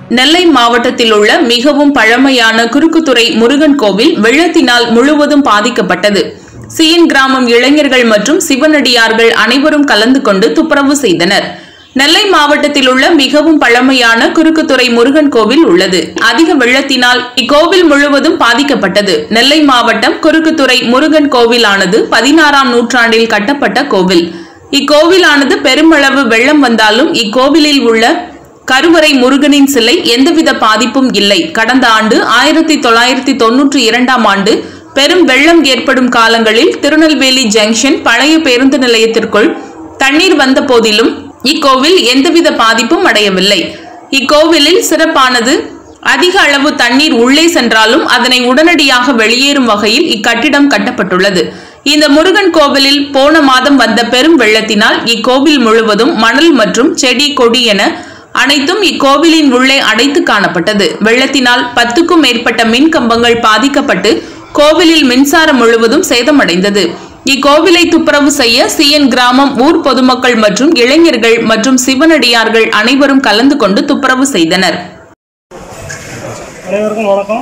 நெல்லை மாவட்டத்தில் உள்ள மிகவும் பழமையான குறுக்குத்துறை முருகன் கோவில் வெள்ளத்தினால் முழுவதும் பாதிக்கப்பட்டது சியன் கிராமம் இளைஞர்கள் மற்றும் சிவனடியார்கள் அனைவரும் கலந்து கொண்டு துப்புரவு செய்தனர் நெல்லை மாவட்டத்தில் உள்ள மிகவும் பழமையான குறுக்குத்துறை முருகன் கோவில் உள்ளது அதிக வெள்ளத்தினால் இக்கோவில் முழுவதும் பாதிக்கப்பட்டது நெல்லை மாவட்டம் குறுக்குத்துறை முருகன் கோவிலானது பதினாறாம் நூற்றாண்டில் கட்டப்பட்ட கோவில் இக்கோவிலானது பெருமளவு வெள்ளம் வந்தாலும் இக்கோவிலில் உள்ள கருவறை முருகனின் சிலை எந்தவித பாதிப்பும் இல்லை கடந்த ஆண்டு ஆயிரத்தி தொள்ளாயிரத்தி தொன்னூற்றி இரண்டாம் ஆண்டு பெரும் வெள்ளம் ஏற்படும் காலங்களில் திருநெல்வேலி ஜங்ஷன் பழைய பேருந்து நிலையத்திற்குள் தண்ணீர் வந்த போதிலும் இக்கோவில் எந்தவித பாதிப்பும் அடையவில்லை இக்கோவிலில் சிறப்பானது அதிக அளவு தண்ணீர் உள்ளே சென்றாலும் அதனை உடனடியாக வெளியேறும் வகையில் இக்கட்டிடம் கட்டப்பட்டுள்ளது இந்த முருகன் கோவிலில் போன மாதம் வந்த பெரும் வெள்ளத்தினால் இக்கோவில் முழுவதும் மணல் மற்றும் செடி கொடி என அனைத்தும் இக்கோவிலின் உள்ளே அடைத்து காணப்பட்டது வெள்ளத்தினால் பத்துக்கும் மேற்பட்ட மின் கம்பங்கள் பாதிக்கப்பட்டு கோவிலில் மின்சாரம் முழுவதும் சேதமடைந்தது இக்கோவிலை துப்புரவு செய்ய சிஎன் கிராமம் ஊர் பொதுமக்கள் மற்றும் இளைஞர்கள் மற்றும் சிவனடியார்கள் அனைவரும் கலந்து கொண்டு துப்புரவு செய்தனர் அனைவருக்கும் வணக்கம்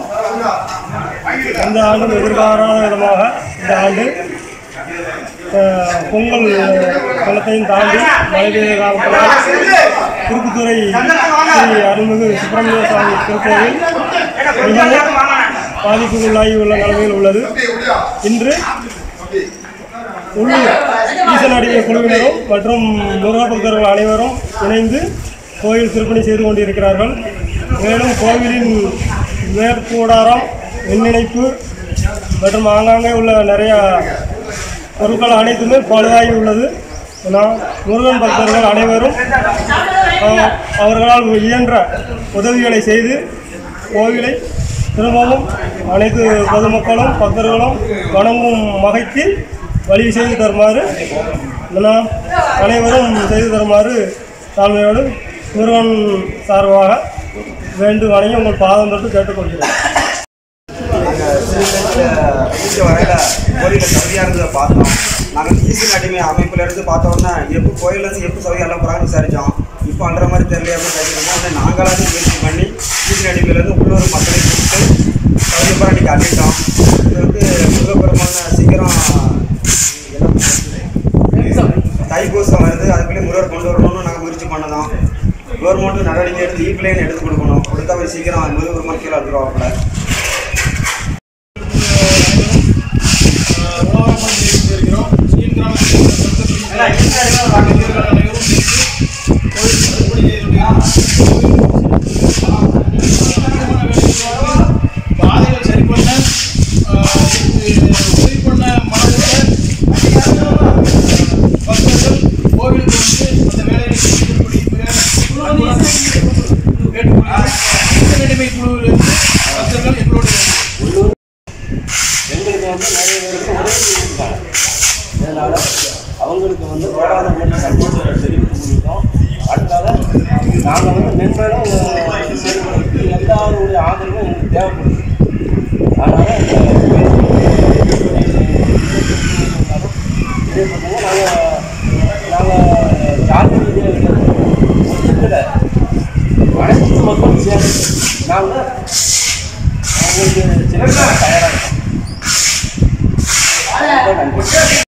இந்த ஆண்டும் எதிர்பாராத விதமாக இந்த ஆண்டு அஹ், பொங்கல் வெள்ளத்தையும் தாண்டி மழை பெய்த காலத்தினால் திருப்புத்துறை ஸ்ரீ அருள்மிகு சுப்பிரமணிய சுவாமி திருக்கோவில் மிகவும் பாதிப்புக்குள்ளாகி உள்ள நிலைமையில் உள்ளது இன்று உள்ளூர் ஈசனடிமை குழுவினரும் மற்றும் முருகபக்தர்கள் அனைவரும் இணைந்து கோயில் திருப்பணி செய்து கொண்டிருக்கிறார்கள் மேலும் கோவிலின் மேற்கூடாரம் மின்னிணைப்பு மற்றும் ஆங்காங்கே உள்ள நிறைய பொருட்கள் அனைத்துமே பழுதாகி உள்ளது நான் முருகன் பக்தர்கள் அனைவரும் அஹ், அவர்களால் இயன்ற உதவிகளை செய்து கோவிலை திரும்பவும் அனைத்து பொதுமக்களும் பக்தர்களும் வணங்கும் வகைக்கு வழி செய்து தருமாறு நான் அனைவரும் செய்து தருமாறு தாழ்மையோடு முருகன் சார்பாக வேண்டு வணங்கி உங்கள் பாதம் தொட்டு கேட்டுக்கொள்கிறேன் இங்கே வரையில கோயிலில் சவுதியாக இருந்ததை பார்த்தோம் நாங்கள் ஈசன் அடிமை அமைப்பில் இருந்து பார்த்தோன்னா எப்போ கோயிலேருந்து எப்போ சவுதி எல்லாம் போகிறாங்க விசாரித்தோம் இப்போ அன்ற மாதிரி தெரியல அப்படின்னு தெரிஞ்சுக்கணும் உடனே நாங்களாவது முயற்சி பண்ணி ஈசன் அடிமையிலேருந்து உள்ளூர் மக்களை கூப்பிட்டு சவுதி பூரா அன்றைக்கி அள்ளிட்டோம் இது வந்து முருகப்பெருமான சீக்கிரம் தைப்பூசம் வருது அதுக்குள்ளே முருகர் கொண்டு வரணும்னு நாங்கள் முயற்சி பண்ணதோம் கவர்மெண்ட்டு நடவடிக்கை எடுத்து ஈப்ளைன் எடுத்து கொடுக்கணும் கொடுத்தா அவர் சீக்கிரம் முருகப்பெருமான் கீழே வந்துடுவாப்புல பாதைகள் சரி பண்ண உதவி பண்ண மாணவர்கள் பக்தர்கள் கோவிலுக்கு வந்து அந்த வேலையை செய்யும்படி மிக கேட்டுக்கொள்கிறேன் நடிமை குழுவிலிருந்து பக்தர்கள் எங்களோடு எங்களுக்கு வந்து நிறைய பேருக்கு உதவி செஞ்சுருக்காங்க இதனால் அவங்களுக்கு வந்து போராட வேண்டிய சந்தோஷத்தை தெரிவித்து கொடுத்தோம் அடுத்ததாக நாங்கள் வந்து மென்மேலும் செயல்படுறதுக்கு எல்லாருடைய ஆதரவும் எங்களுக்கு தேவைப்படுது அதனால் இந்த இதே பார்த்தீங்கன்னா நாங்கள் நாங்கள் ஜாதி ரீதியாக ஒத்துக்கலை அனைத்து மக்களும் சேர்ந்து நாங்கள் அவங்களுக்கு சில தயாராக இருக்கோம் ரொம்ப நன்றி